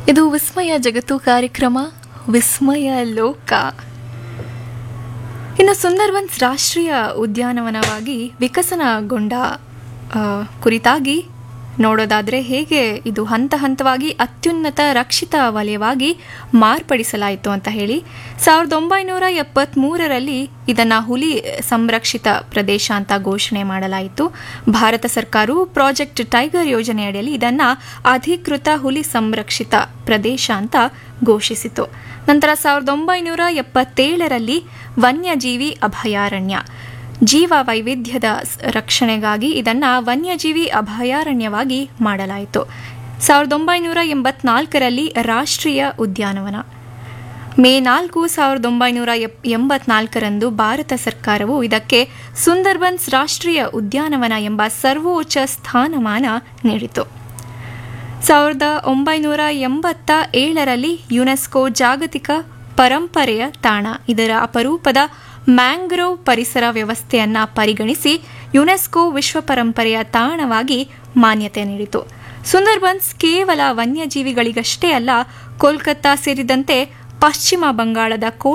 ಇದು ವಿಸ್ಮಯ ಜಗತ್ತು ಕಾರ್ಯಕ್ರಮ ವಿಸ್ಮಯ ಲೋಕ ಇನ್ನು ಸುಂದರ್ಬನ್ಸ್ ರಾಷ್ಟ್ರೀಯ ಉದ್ಯಾನವನವಾಗಿ ವಿಕಸನಗೊಂಡ ಆ, ಕುರಿತಾಗಿ ನೋಡೋದಾದರೆ ಹೇಗೆ ಇದು ಹಂತ ಹಂತವಾಗಿ ಅತ್ಯುನ್ನತ ರಕ್ಷಿತ ವಲಯವಾಗಿ ಮಾರ್ಪಡಿಸಲಾಯಿತು ಅಂತ ಹೇಳಿ ಸಾವಿರದ ಒಂಬೈನೂರ ಎಪ್ಪತ್ತ್ಮೂರರಲ್ಲಿ ಇದನ್ನು ಹುಲಿ ಸಂರಕ್ಷಿತ ಪ್ರದೇಶ ಅಂತ ಘೋಷಣೆ ಮಾಡಲಾಯಿತು ಭಾರತ ಸರ್ಕಾರವು ಪ್ರಾಜೆಕ್ಟ್ ಟೈಗರ್ ಯೋಜನೆಯಡಿಯಲ್ಲಿ ಇದನ್ನು ಅಧಿಕೃತ ಹುಲಿ ಸಂರಕ್ಷಿತ ಪ್ರದೇಶ ಅಂತ ಘೋಷಿಸಿತು ನಂತರ ಸಾವಿರದ ಒಂಬೈನೂರ ಎಪ್ಪತ್ತೇಳರಲ್ಲಿ ವನ್ಯಜೀವಿ ಅಭಯಾರಣ್ಯ ಜೀವ ವೈವಿಧ್ಯದ ಸ್- ರಕ್ಷಣೆಗಾಗಿ ಇದನ್ನು ವನ್ಯಜೀವಿ ಅಭಯಾರಣ್ಯವಾಗಿ ಮಾಡಲಾಯಿತು ಸಾವಿರದ ಒಂಬೈನೂರ ಎಂಬತ್ನಾಲ್ಕರಲ್ಲಿ ರಾಷ್ಟ್ರೀಯ ಉದ್ಯಾನವನ ಮೇ ನಾಲ್ಕು ಸಾವಿರದ ಒಂಬೈನೂರ ಎಪ್ ಎಂಬತ್ನಾಲ್ಕರಂದು ಭಾರತ ಸರ್ಕಾರವು ಇದಕ್ಕೆ ಸುಂದರ್ಬನ್ಸ್ ರಾಷ್ಟ್ರೀಯ ಉದ್ಯಾನವನ ಎಂಬ ಸರ್ವೋಚ್ಚ ಸ್ಥಾನಮಾನ ನೀಡಿತು ಸಾವಿರದ ಒಂಬೈನೂರ ಎಂಬತ್ತ ಏಳರಲ್ಲಿ ಯುನೆಸ್ಕೋ ಜಾಗತಿಕ ಪರಂಪರೆಯ ತಾಣ ಇದರ ಅಪರೂಪದ ಮ್ಯಾಂಗ್ರೋವ್ ಪರಿಸರ ವ್ಯವಸ್ಥೆಯನ್ನ ಪರಿಗಣಿಸಿ ಯುನೆಸ್ಕೋ ವಿಶ್ವ ಪರಂಪರೆಯ ತಾಣವಾಗಿ ಮಾನ್ಯತೆ ನೀಡಿತು ಸುಂದರ್ಬನ್ಸ್ ಕೇವಲ ವನ್ಯಜೀವಿಗಳಿಗಷ್ಟೇ ಅಲ್ಲ ಕೋಲ್ಕತ್ತಾ ಸೇರಿದಂತೆ ಪಶ್ಚಿಮ ಬಂಗಾಳದ